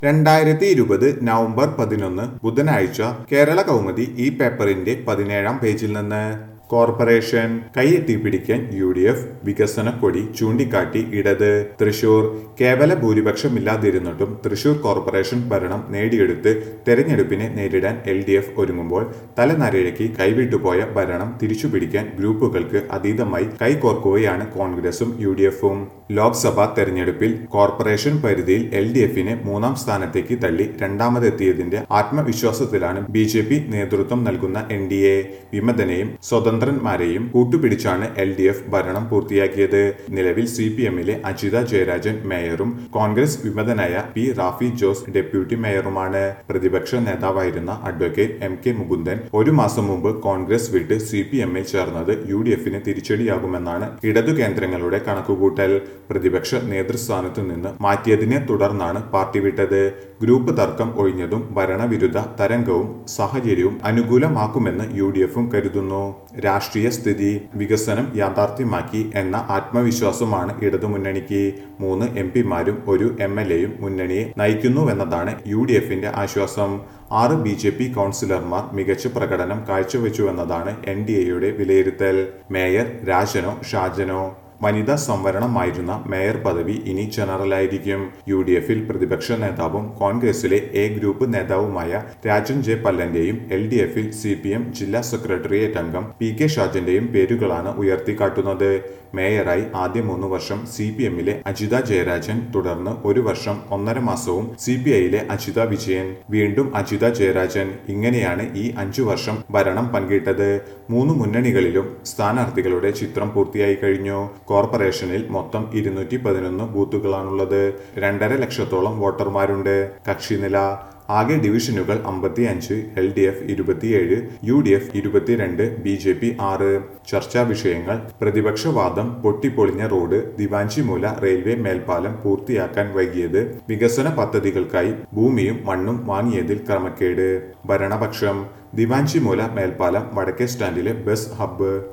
രണ്ടായിരത്തി ഇരുപത് നവംബർ പതിനൊന്ന് ബുധനാഴ്ച കേരള കൗമുദി ഈ പേപ്പറിന്റെ പതിനേഴാം പേജിൽ നിന്ന് കോർപ്പറേഷൻ കൈയെത്തിപ്പിടിക്കാൻ യു ഡി എഫ് വികസന കൊടി ചൂണ്ടിക്കാട്ടി ഇടത് തൃശൂർ കേവല ഭൂരിപക്ഷമില്ലാതിരുന്നിട്ടും തൃശൂർ കോർപ്പറേഷൻ ഭരണം നേടിയെടുത്ത് തെരഞ്ഞെടുപ്പിനെ നേരിടാൻ എൽ ഡി എഫ് ഒരുങ്ങുമ്പോൾ തലനരഴയ്ക്ക് കൈവിട്ടുപോയ ഭരണം തിരിച്ചുപിടിക്കാൻ ഗ്രൂപ്പുകൾക്ക് അതീതമായി കൈകോർക്കുകയാണ് കോൺഗ്രസും യു ഡി എഫും ലോക്സഭാ തെരഞ്ഞെടുപ്പിൽ കോർപ്പറേഷൻ പരിധിയിൽ എൽ ഡി എഫിനെ മൂന്നാം സ്ഥാനത്തേക്ക് തള്ളി രണ്ടാമതെത്തിയതിന്റെ ആത്മവിശ്വാസത്തിലാണ് ബി ജെ പി നേതൃത്വം നൽകുന്ന എൻ ഡി എ വിമതനെയും സ്വതന്ത്രന്മാരെയും കൂട്ടുപിടിച്ചാണ് എൽ ഡി എഫ് ഭരണം പൂർത്തിയാക്കിയത് നിലവിൽ സി പി എമ്മിലെ അജിത ജയരാജൻ മേയറും കോൺഗ്രസ് വിമതനായ പി റാഫി ജോസ് ഡെപ്യൂട്ടി മേയറുമാണ് പ്രതിപക്ഷ നേതാവായിരുന്ന അഡ്വക്കേറ്റ് എം കെ മുകുന്ദൻ ഒരു മാസം മുമ്പ് കോൺഗ്രസ് വിട്ട് സി പി എമ്മിൽ ചേർന്നത് യു ഡി എഫിന് തിരിച്ചടിയാകുമെന്നാണ് ഇടതു കേന്ദ്രങ്ങളുടെ കണക്കുകൂട്ടൽ പ്രതിപക്ഷ നേതൃസ്ഥാനത്തു നിന്ന് മാറ്റിയതിനെ തുടർന്നാണ് പാർട്ടി വിട്ടത് ഗ്രൂപ്പ് തർക്കം ഒഴിഞ്ഞതും ഭരണവിരുദ്ധ തരംഗവും സാഹചര്യവും അനുകൂലമാക്കുമെന്ന് യു ഡി എഫും കരുതുന്നു രാഷ്ട്രീയ സ്ഥിതി വികസനം യാഥാർത്ഥ്യമാക്കി എന്ന ആത്മവിശ്വാസമാണ് ഇടതുമുന്നണിക്ക് മൂന്ന് എം പിമാരും ഒരു എം എൽ എയും മുന്നണിയെ നയിക്കുന്നുവെന്നതാണ് യു ഡി എഫിന്റെ ആശ്വാസം ആറ് ബി ജെ പി കൗൺസിലർമാർ മികച്ച പ്രകടനം കാഴ്ചവെച്ചുവെന്നതാണ് എൻ ഡി എയുടെ വിലയിരുത്തൽ മേയർ രാജനോ ഷാജനോ വനിതാ സംവരണമായിരുന്ന മേയർ പദവി ഇനി ജനറലായിരിക്കും യു ഡി എഫിൽ പ്രതിപക്ഷ നേതാവും കോൺഗ്രസിലെ എ ഗ്രൂപ്പ് നേതാവുമായ രാജൻ ജെ പല്ലന്റെയും എൽ ഡി എഫിൽ സി പി എം ജില്ലാ സെക്രട്ടേറിയറ്റ് അംഗം പി കെ ഷാജന്റെയും പേരുകളാണ് ഉയർത്തിക്കാട്ടുന്നത് മേയറായി ആദ്യ മൂന്ന് വർഷം സി പി എമ്മിലെ അജിത ജയരാജൻ തുടർന്ന് ഒരു വർഷം ഒന്നര മാസവും സി പി ഐയിലെ അജിത വിജയൻ വീണ്ടും അജിത ജയരാജൻ ഇങ്ങനെയാണ് ഈ അഞ്ചു വർഷം ഭരണം പങ്കിട്ടത് മൂന്ന് മുന്നണികളിലും സ്ഥാനാർത്ഥികളുടെ ചിത്രം പൂർത്തിയായി കഴിഞ്ഞു കോർപ്പറേഷനിൽ മൊത്തം ഇരുന്നൂറ്റി പതിനൊന്ന് ബൂത്തുകളാണുള്ളത് രണ്ടര ലക്ഷത്തോളം വോട്ടർമാരുണ്ട് കക്ഷിനില ആകെ ഡിവിഷനുകൾ അമ്പത്തി അഞ്ച് എൽ ഡി എഫ് ഇരുപത്തിയേഴ് യു ഡി എഫ് ഇരുപത്തിരണ്ട് ബി ജെ പി ആറ് ചർച്ചാ വിഷയങ്ങൾ പ്രതിപക്ഷവാദം പൊട്ടിപ്പൊളിഞ്ഞ റോഡ് ദിവാഞ്ചിമൂല റെയിൽവേ മേൽപ്പാലം പൂർത്തിയാക്കാൻ വൈകിയത് വികസന പദ്ധതികൾക്കായി ഭൂമിയും മണ്ണും വാങ്ങിയതിൽ ക്രമക്കേട് ഭരണപക്ഷം ദിവാഞ്ചിമൂല മേൽപ്പാലം വടക്കേ സ്റ്റാൻഡിലെ ബസ് ഹബ്ബ്